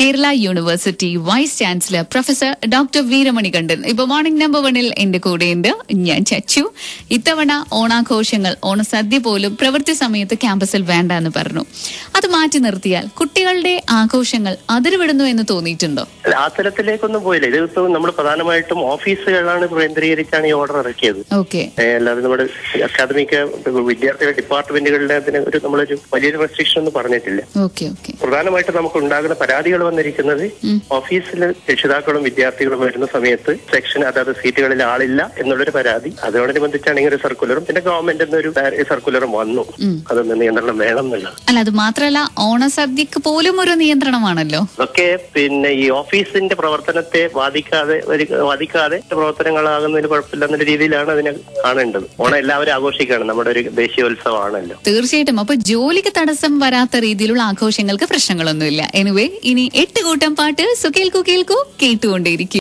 Kerala university vice chancellor professor doctor Veeramanikandan ഇപ്പൊ morning number വണ്ണിൽ എന്റെ കൂടെയുണ്ട് ഞാൻ ചച്ചു ഇത്തവണ ഓണാഘോഷങ്ങൾ ഓണസദ്യ പോലും പ്രവൃത്തി സമയത്ത് ക്യാമ്പസിൽ വേണ്ട എന്ന് പറഞ്ഞു അത് മാറ്റി നിർത്തിയാൽ കുട്ടികളുടെ ആഘോഷങ്ങൾ അതിരുവിടുന്നു എന്ന് തോന്നിയിട്ടുണ്ടോ അല്ല, ആ തലത്തിലേക്കൊന്നും പോയില്ല ഇതിപ്പോ നമ്മൾ പ്രധാനമായിട്ടും ഓഫീസുകളാണ് കേന്ദ്രീകരിച്ചാണ് ഈ ഓർഡർ ഇറക്കിയത് ഓക്കെ ഏ, അല്ലാതെ നമ്മുടെ അക്കാദമിക് വിദ്യാർത്ഥികളുടെ ഡിപ്പാർട്ട്മെന്റുകളുടെ അതിന് ഒരു നമ്മളൊരു വലിയൊരു റെസ്ട്രിക്ഷൻ ഒന്നും പറഞ്ഞിട്ടില്ല ഓക്കെ ഓക്കെ പ്രധാനമായിട്ട് നമുക്ക് ഉണ്ടാകുന്ന പരാതികൾ വന്നിരിക്കുന്നത് ഓഫീസിൽ രക്ഷിതാക്കളും വിദ്യാർത്ഥികളും വരുന്ന സമയത്ത് സെക്ഷൻ അതായത് സീറ്റുകളിൽ ആളില്ല എന്നുള്ളൊരു പരാതി അതോടനുബന്ധിച്ചാണ് ഇങ്ങനെ ഒരു സർക്കുലറും പിന്നെ ഗവൺമെന്റ് എന്നൊരു സർക്കുലറും വന്നു അതൊന്ന് നിയന്ത്രണം വേണം എന്നുള്ളത് അല്ല അത് മാത്രമല്ല ഓണസദ്യക്ക് പോലും ഒരു നിയന്ത്രണമാണല്ലോ അതൊക്കെ പിന്നെ ഈ ഓഫീസിന്റെ പ്രവർത്തനത്തെ ബാധിക്കാതെ ഒരു- ബാധിക്കാതെ പ്രവർത്തനങ്ങളാകുന്നതിന് കുഴപ്പമില്ല എന്നുള്ള രീതിയിലാണ് അതിനെ കാണേണ്ടത് ഓണം എല്ലാവരും ആഘോഷിക്കുകയാണ് നമ്മുടെ ഒരു ദേശീയോത്സവമാണല്ലോ തീർച്ചയായിട്ടും അപ്പൊ ജോലിക്ക് തടസ്സം വരാത്ത രീതിയിലുള്ള ആഘോഷങ്ങൾക്ക് പ്രശ്നങ്ങളൊന്നുമില്ല എനിവേ ഇനി എട്ട് കൂട്ടം പാട്ട് സു കേൾക്കൂ കേൾക്കൂ കേട്ടുകൊണ്ടേയിരിക്കും